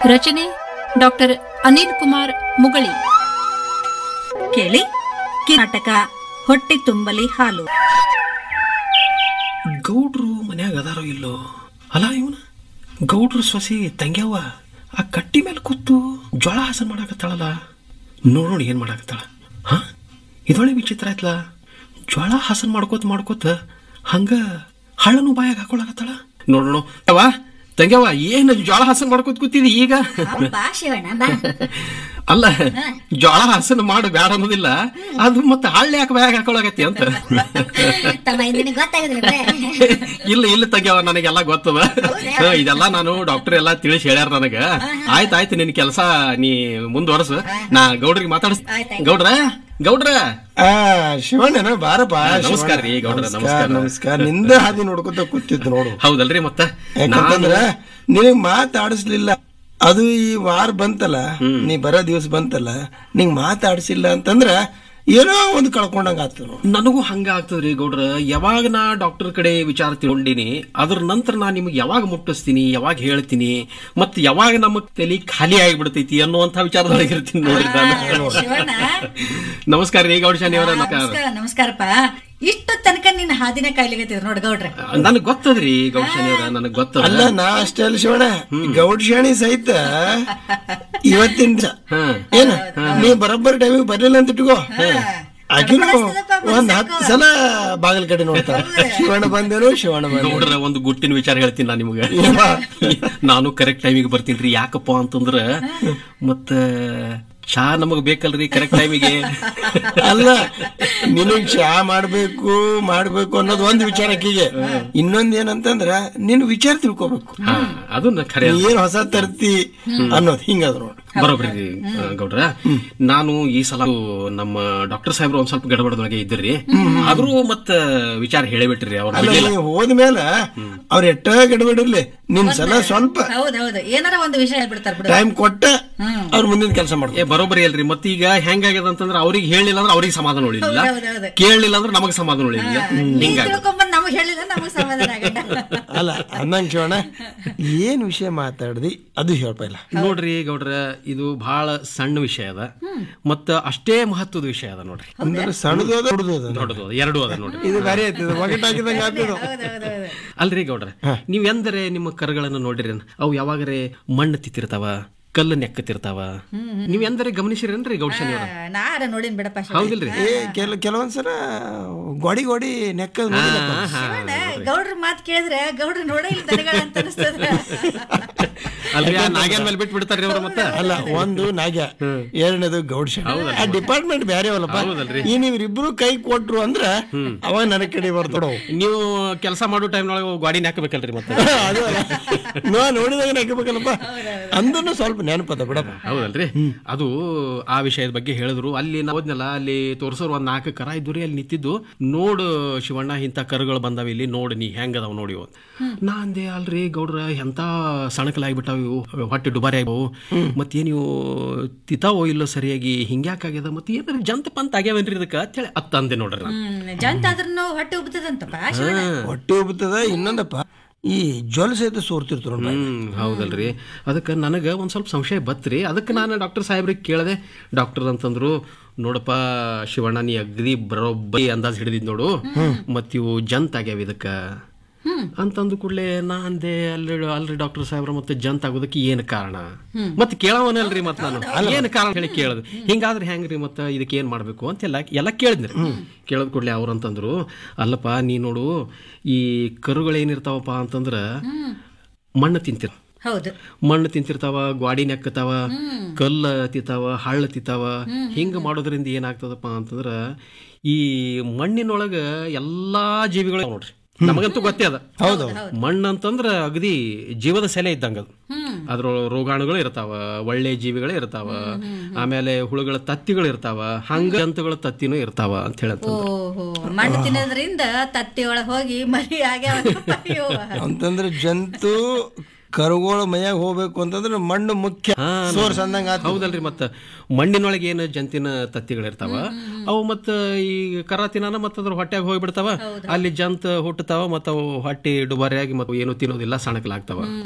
ರಚನೆ ಡಾಕ್ಟರ್ ಅನಿಲ್ ಕುಮಾರ್ ಮುಗಳಿ ಕೇಳಿ ನಾಟಕ ಹೊಟ್ಟೆ ತುಂಬಲಿ ಹಾಲು ಗೌಡ್ರು ಮನ್ಯಾಗ ಅದಾರೋ ಇಲ್ಲೋ ಅಲ್ಲ ಇವನ ಗೌಡ್ರು ಸೊಸಿ ತಂಗ್ಯವ್ವ ಆ ಕಟ್ಟಿ ಮೇಲೆ ಕೂತು ಜೋಳ ಹಾಸನ ಮಾಡಾಕತ್ತಾಳಲ್ಲ ನೋಡೋಣ ಏನ್ ಮಾಡಾಕತ್ತಾಳ ಹಾ ಇದೊಳ್ಳೆ ವಿಚಿತ್ರ ಆಯ್ತಲ್ಲ ಜೋಳ ಹಾಸನ ಮಾಡ್ಕೋತ ಮಾಡ್ಕೋತ ಹಂಗ ಹಳ್ಳನು ಬಾಯಾಗ ಹಾಕೊಳಕತ್ತಾಳ ನೋಡೋಣ ಅವ್ವ ತಂಗ್ಯವ್ವ ಏನು ಜೋಳ ಹಾಸನ ಮಾಡ್ಕೋತ ಕೂತಿದಿ ಈಗ ಬಾ ಶಿವಣ್ಣ ಬಾ ಅಲ್ಲ ಜೋಳ ಹಾಸನ ಮಾಡು ಬ್ಯಾಡ ಅನ್ನೋದಿಲ್ಲ ಅದು ಮತ್ತೆ ಹಳ್ಳಿ ಯಾಕೆ ಬ್ಯಾಗ್ ಹಾಕೊಳಕತ್ತಿ ಅಂತ ತಮ್ಮ ನಿನಗೆ ಗೊತ್ತಾಗೋದಿಲ್ಲ ಬೇ. ಇಲ್ಲ ಇಲ್ಲ ತಗ್ಯಾವ ನನಗೆಲ್ಲ ಗೊತ್ತದ ಹ, ಇದೆಲ್ಲ ನಾನು ಡಾಕ್ಟರ್ ಎಲ್ಲಾ ತಿಳಿಸಿ ಹೇಳ್ಯಾರ ನನಗ ಆಯ್ತು ಆಯ್ತು ನಿನ್ ಕೆಲಸ ನೀ ಮುಂದುವರ್ಸು ನಾ ಗೌಡ್ರಿಗೆ ಮಾತಾಡ್ಸ್ ಆಯ್ತ್ ಗೌಡ್ರ ಗೌಡ್ರ ಆ ಶಿವಣ್ಣನ ಬಾರಪ್ಪ ನಮಸ್ಕಾರ ರೀ, ಗೌಡ್ರ, ನಮಸ್ಕಾರ. ನಮಸ್ಕಾರ ನಿಂದ ಹಾದಿ ನೋಡ್ಕೊತ ಕೂತಿದ್ದು ನೋಡು ಹೌದಲ್ರಿ ಮತ್ತ ಯಾಕಂತಂದ್ರ ನಿನಗ್ ಮಾತಾಡಿಸ್ಲಿಲ್ಲ ಅದು ಈ ವಾರ ಬಂತಲ್ಲ ನೀ ಬರೋ ದಿವಸ ಬಂತಲ್ಲ ನಿಂಗ್ ಮಾತಾಡ್ಸಿಲ್ಲ ಅಂತಂದ್ರ ಏನೋ ಒಂದು ಕಳ್ಕೊಂಡಂಗ ಆತು ನೋಡು ನನಗೂ ಹಂಗ ಆಗ್ತದ್ರಿ ಗೌಡ್ರ ಯಾವಾಗ ನಾ ಡಾಕ್ಟರ್ ಕಡೆ ವಿಚಾರ ತಿಳ್ಕೊಂಡಿನಿ ಅದ್ರ ನಂತರ ನಾ ನಿಮ್ಗೆ ಯಾವಾಗ ಮುಟ್ಟಿಸ್ತೀನಿ ಯಾವಾಗ ಹೇಳ್ತೀನಿ ಮತ್ ಯಾವಾಗ ನಮ್ಮ ತಲೆ ಖಾಲಿ ಆಗಿಬಿಡ್ತೈತಿ ಅನ್ನುವಂತ ವಿಚಾರದೊಳಗೆ ಇರ್ತೀನಿ ನೋಡ್ರಿ ನಾನು ಶಿವಣ್ಣ ನಮಸ್ಕಾರ ರೀ ಗೌಡ ಶಾನಿ ಅವರ ನಮಸ್ಕಾರ ನಮಸ್ಕಾರ ನಮಸ್ಕಾರಪ್ಪ ಇಷ್ಟು ತನಕ ನಿನ್ನ ಹಾದಿನ ಕಾಯ್ಲಿಗತ್ತಿದ್ರು ನೋಡಿ ಗೌಡ್ರೆ ನನಗ್ ಗೊತ್ತದ್ರಿ ಗೌಡ ಶಾನಿ ಅವರ ನನಗ್ ಗೊತ್ತದ ಅಲ್ಲ ನಾ ಅಷ್ಟೇ ಅಲ್ಲ ಶಿವಣ್ಣ ಗೌಡ್ ಶಾಣಿ ಸಹಿತ ಇವತ್ತಿನ ದಿವ್ಸ ಏನ ನೀ ಬರೋಬ್ಬರಿ ಟೈಮಿಗೆ ಬರ್ಲಿಲ್ಲ ಅಂತ ಇಟ್ಕೋ ಆಕಿನು ಒಂದ್ ಹತ್ತು ಸಲ ಬಾಗಿಲ ಕಡೆ ನೋಡ್ತಾಳ ಶಿವಣ್ಣ ಬಂದೇನು ಶಿವಣ್ಣ ಬಂದೇನು ಗೌಡ್ರ ಒಂದು ಗುಟ್ಟಿನ ವಿಚಾರ ಹೇಳ್ತೀನಿ ನಾನು ನಿಮ್ಗೆ ಏಮ್ಮ? ನಾನು ಕರೆಕ್ಟ್ ಟೈಮಿಗೆ ಬರ್ತೀನಿ ಯಾಕಪ್ಪ ಅಂತಂದ್ರ ಮತ್ತ ಚಾ ನಮಗ್ ಬೇಕಲ್ರಿ ಕರೆಕ್ಟ್ ಟೈಮಿಗೆ ಅಲ್ಲ ನಿನಗ್ ಚಾ ಮಾಡ್ಬೇಕು ಮಾಡ್ಬೇಕು ಅನ್ನೋದು ಒಂದ್ ವಿಚಾರ ಆಕಿಗೆ ಇನ್ನೊಂದ್ ಏನಂತಂದ್ರ ನಿನ್ ವಿಚಾರ ತಿಳ್ಕೊಬೇಕು ಹಾ ಅದು ನ- ಖರೆ ನೀ ಏನ್ ಹೊಸ ತರ್ತಿ ಅನ್ನೋದು ಹಿಂಗದ ನೋಡು ಬರೋಬ್ರಿ ಆ, ಗೌಡ್ರ ನಾನು ಈ ಸಲ ನಮ್ಮ ಡಾಕ್ಟರ್ ಸಾಹೇಬ್ರು ಒಂದ್ ಸ್ವಲ್ಪ ಗಡಬಡದೊಳಗೆ ಇದ್ರಿ ಆದ್ರೂ ಮತ್ತ ವಿಚಾರ ಹೇಳಿಬಿಟ್ರಿ ಅವ್ರ ಅಲ್ಲ ನೀ ಹೋದ್ಮೇಲೆ ಅವ್ರ ಎಟ್ಟ ಗಡಬಡಿರ್ಲಿ ನಿನ್ ಸಲ ಸ್ವಲ್ಪ ಹೌದೌದು ಏನಾರ ಒಂದು ವಿಷಯ ಹೇಳ್ಬಿಡ್ತಾರ ಬಿಡು ಟೈಮ್ ಕೊಟ್ಟ ಅವ್ರ ಮುಂದಿನ ಕೆಲಸ ಮಾಡ್ಕೊ ಏ ಬರೋಬ್ಬರಿ ಅಲ್ರಿ ಮತ್ತ ಈಗ ಹೆಂಗಾಗ್ಯದ ಅಂತಂದ್ರ ಅವ್ರಿಗೆ ಹೇಳಿಲ್ಲ ಅಂದ್ರೆ ಅವ್ರಿಗೆ ಸಮಾಧಾನ ಉಳಿಲಿಲ್ಲ ಹೌದೌದು. ಕೇಳಲಿಲ್ಲ ಅಂದ್ರೆ ನಮಗ್ ಸಮಾಧಾನ ಉಳಿಲಿಲ್ಲ ಹಿಂಗಾಗಿ ತಿಳ್ಕೊಂಬಂದ್ ನಮಗ್ ಹೇಳಿಲ್ಲ ನಮಗ್ ಸಮಾಧಾನ ಆಗಲ್ಲ ಅಲ್ಲ ಅಂದಂಗ ಶಿವಣ್ಣ ಏನ್ ವಿಷಯ ಮಾತಾಡ್ದಿ ಅದು ಹೇಳ್ಪ ಇಲ್ಲ ನೋಡ್ರಿ ಗೌಡ್ರ ಇದು ಬಹಳ ಸಣ್ಣ ವಿಷಯ ಅದ ಮತ್ತ ಅಷ್ಟೇ ಮಹತ್ವದ ವಿಷಯ ಅದ ನೋಡ್ರಿ ಅಂದ್ರೆ ಸಣ್ಣದು ಅದ ದೊಡ್ಡದು ಅದ ದೊಡ್ಡದು ಅದ ಎರಡೂ ಅದ ನೋಡ್ರಿ ಇದು ಬೇರೆ ಐತಿ ಇದು ಒಗಟ್ ಹಾಕಿದಂಗ ಆಗ್ತದ ಹೌದೌದೌದು ಅಲ್ರಿ ಗೌಡ್ರ ನೀವ್ ಎಂದರೆ ನಿಮ್ಮ ಕರುಗಳನ್ನು ನೋಡಿರಿ ಅವು ಯಾವಾಗರೆ ಮಣ್ಣು ತಿತ್ತಿರ್ತಾವ ಕಲ್ಲು ನೆಕ್ಕತಿರ್ತಾವ ನೀವ್ ಎಂದರೆ ಗಮನಿಸಿರೇನ್ರಿ ಗೌಡ್ಶನಿ ಅವ್ರ ನಾರ ನೋಡಿನ್ ಬಿಡಪ್ಪ ಶಿವಣ್ಣ. ಹೌದಿಲ್ರಿ ಏ ಕೆಲ ಕೆಲವೊಂದ್ಸಲ ಗೋಡಿ ಗೋಡಿ ನೆಕ್ಕ ಶಿವಣ್ಣ, ಗೌಡ್ರ ಮಾತ್ ಕೇಳಿದ್ರೆ ಗೌಡ್ರ ನೋಡೇ ಇಲ್ಲ ದನಗಳ ಅಂತ ಅನಿಸ್ತದ ಅಲ್ರಿ ಆ ನಾಗ್ಯಾನ್ ಮೇಲೆ ಬಿಟ್ಟು ಬಿಡ್ತಾರ್ರಿ ಅವ್ರ ಮತ್ತ ಅಲ್ಲ ಒಂದು ನಾಗ್ಯ ಎರಡನೇದು ಗೌಡ್ ಶಾಣೆ. ಆ ಡಿಪಾರ್ಟ್ಮೆಂಟ್ ಬೇರೆ ಅವಲ್ಲಪ್ಪ ಈ ನೀವ್ರಿಬ್ರು ಕೈ ಕೊಟ್ರು ಅಂದ್ರ ಅವಾಗ ನನ್ನ ಕಡೆ ಬರ್ತಾಡ ನೀವು ಕೆಲಸ ಮಾಡೋ ಟೈಮ್ನೊಳಗೆ ಗಾಡಿ ಹಾಕಬೇಕಲ್ರಿ ಮತ್ತೆ ಅದು ಅಲ್ಲ. ನಾ ನೋಡಿದಾಗ ನೆಕ್ಕಬೇಕಲ್ಲಪ್ಪ ಅಂದ್ರೂ ಸ್ವಲ್ಪ ನೆನಪದ ಬಿಡಪ್ಪ ಹೌದಲ್ರಿ ಅದು ಆ ವಿಷಯದ ಬಗ್ಗೆ ಹೇಳಿದ್ರು ಅಲ್ಲಿ ನಾ ಹೋದ್ನಲ್ಲ ಅಲ್ಲಿ ತೋರ್ಸೋರು ಒಂದ್ ನಾಲ್ಕು ಕರ ಇದ್ದು ರೀ ಅಲ್ಲಿ ನಿಂತಿದ್ದು ನೋಡು ಶಿವಣ್ಣ ಇಂಥ ಕರುಗಳು ಬಂದಾವ ಇಲ್ಲಿ ನೋಡು ನೀ ಹೆಂಗದಾವ ನೋಡಿ ಇವು. ನಾ ಅಂದೆ ಅಲ್ರಿ ಗೌಡ್ರ ಎಂತ ಸಣಕಲಾಗ್ಬಿಟ್ಟಾವ ಇವು ಹೊಟ್ಟೆ ದುಬಾರಿ ಆಗ್ಯಾವು ಮತ್ತೇನು ಇವು ತಿತಾವೋ ಇಲ್ಲೋ ಸರಿಯಾಗಿ ಹಿಂಗ್ಯಾಕಾಗ್ಯದ ಮತ್ತೆ ಏನಾರ ಜಂತ ಪಂತ ಆಗ್ಯಾವೇನ್ರಿ ಇದಕ್ಕೆ ಅಂತೇಳಿ ಅತ್ತ ಅಂದೆ ನೋಡ್ರಿ ನಾನು. ಹ್ಮ್ ಜಂತ ಆದ್ರೂ ಹೊಟ್ಟೆ ಉಬ್ತದಂತಪ್ಪ ಶಿವಣ್ಣ ಹೊಟ್ಟೆ ಉಬ್ಬುತ್ತದ ಇನ್ನೊಂದಪ್ಪ ಈ ಜ್ವಲ ಸಹಿತ ಸೋರ್ತಿರ್ತಾರ ಹ್ಮ್ ಹೌದಲ್ರಿ ಅದಕ್ಕೆ ನನಗೆ ಒಂದ್ ಸ್ವಲ್ಪ ಸಂಶಯ ಬತ್ರಿ ಅದಕ್ಕೆ ನಾನು ಡಾಕ್ಟರ್ ಸಾಹೇಬ್ರಿಗೆ ಕೇಳಿದೆ ಡಾಕ್ಟರ್ ಅಂತಂದ್ರು ನೋಡಪ್ಪ ಶಿವಣ್ಣ ನೀ ಅಗದಿ ಬರೋಬ್ಬರಿ ಅಂದಾಜ್ ಹಿಡಿದಿದ್ ನೋಡು ಮತ್ ಇವು ಜಂತ್ ಆಗ್ಯಾವ ಇದಕ್ಕ ಅಂತಂದು ಕೂಡಲೇ ನಾ ಅಂದೆ ಅಲ್ಲಿ ಅಲ್ರಿ ಡಾಕ್ಟರ್ ಸಾಹೇಬ್ರ ಮತ್ತೆ ಜಂತ್ ಆಗೋದಕ್ಕೆ ಏನ್ ಕಾರಣ ಮತ್ತೆ ಕೇಳವನಲ್ರಿ ಮತ್ ನಾನು ಏನ್ ಕಾರಣ ಹೇಳಿ ಕೇಳದ್ ಹಿಂಗಾದ್ರೆ ಹೆಂಗ್ರಿ ಮತ್ತ ಇದಕ್ಕೆ ಏನ್ ಮಾಡ್ಬೇಕು ಅಂತೆಲ್ಲ ಎಲ್ಲ ಕೇಳಿದ್ರಿ ಕೇಳದ್ ಕೂಡಲೇ ಅವ್ರು ಅಂತಂದ್ರು ಅಲ್ಲಪ್ಪ ನೀ ನೋಡು ಈ ಕರುಗಳೇನಿರ್ತಾವಪ್ಪ ಅಂತಂದ್ರ ಮಣ್ಣು ತಿಂತಿರ ಹೌದು ಮಣ್ಣು ತಿಂತಿರ್ತಾವ ಗ್ವಾಡಿ ನೆಕ್ಕತಾವ ಕಲ್ಲ ತಿಂತಾವ ಹಳ್ಳ ತಿಂತಾವ ಹಿಂಗ ಮಾಡೋದ್ರಿಂದ ಏನಾಗ್ತದಪ್ಪ ಅಂತಂದ್ರ ಈ ಮಣ್ಣಿನೊಳಗ ಎಲ್ಲಾ ಜೀವಿಗಳು ಅದಾವ್ ನೋಡ್ರಿ ನಮಗಂತೂ ಗೊತ್ತೇ ಅದ ಹೌದು ಮಣ್ಣು ಅಂತಂದ್ರ ಅಗದಿ ಜೀವದ ಸೆಲೆ ಇದ್ದಂಗ ಅದು ಅದ್ರ ರೋಗಾಣುಗಳು ಇರ್ತಾವ ಒಳ್ಳೆ ಜೀವಿಗಳು ಇರ್ತಾವ ಆಮೇಲೆ ಹುಳುಗಳ ತತ್ತಿಗಳು ಇರ್ತಾವ ಹಂಗ ಜಂತುಗಳ ತತ್ತಿನೂ ಇರ್ತಾವ ಅಂತ ಹೇಳಂತ ಓಹೋ ಮಣ್ಣು ತಿನ್ನೋದ್ರಿಂದ ತತ್ತಿ ಒಳಗ್ ಹೋಗಿ ಮರಿ ಆಗ್ಯಾವ ಅಯ್ಯೋ. ಅಂತಂದ್ರೆ ಜಂತು ಕರುಗಳ ಮೈಯಾಗ ಹೋಗ್ಬೇಕು ಅಂತಂದ್ರೆ ಮಣ್ಣು ಮುಖ್ಯ ಸೋರ್ಸ್ ಅಂದಂಗ ಆತು. ಹೌದಲ್ರಿ ಮತ್ತ ಮಣ್ಣಿನೊಳಗೆ ಏನು ಜಂತಿನ ತತ್ತಿಗಳಿರ್ತಾವ ಅವು ಮತ್ತ ಈ ಕರ ತಿನ್ನಾನ ಮತ್ತ ಅದ್ರ ಹೊಟ್ಯಾಗ ಹೋಗ್ಬಿಡ್ತಾವ ಅಲ್ಲಿ ಜಂತ ಹುಟ್ಟತಾವ ಮತ್ತ ಅವು ಹೊಟ್ಟಿ ಡುಬಾರಿಯಾಗಿ ಮತ್ತೆ ಏನು ತಿನ್ನೋದಿಲ್ಲ ಸಣಕಲಾಗ್ತಾವ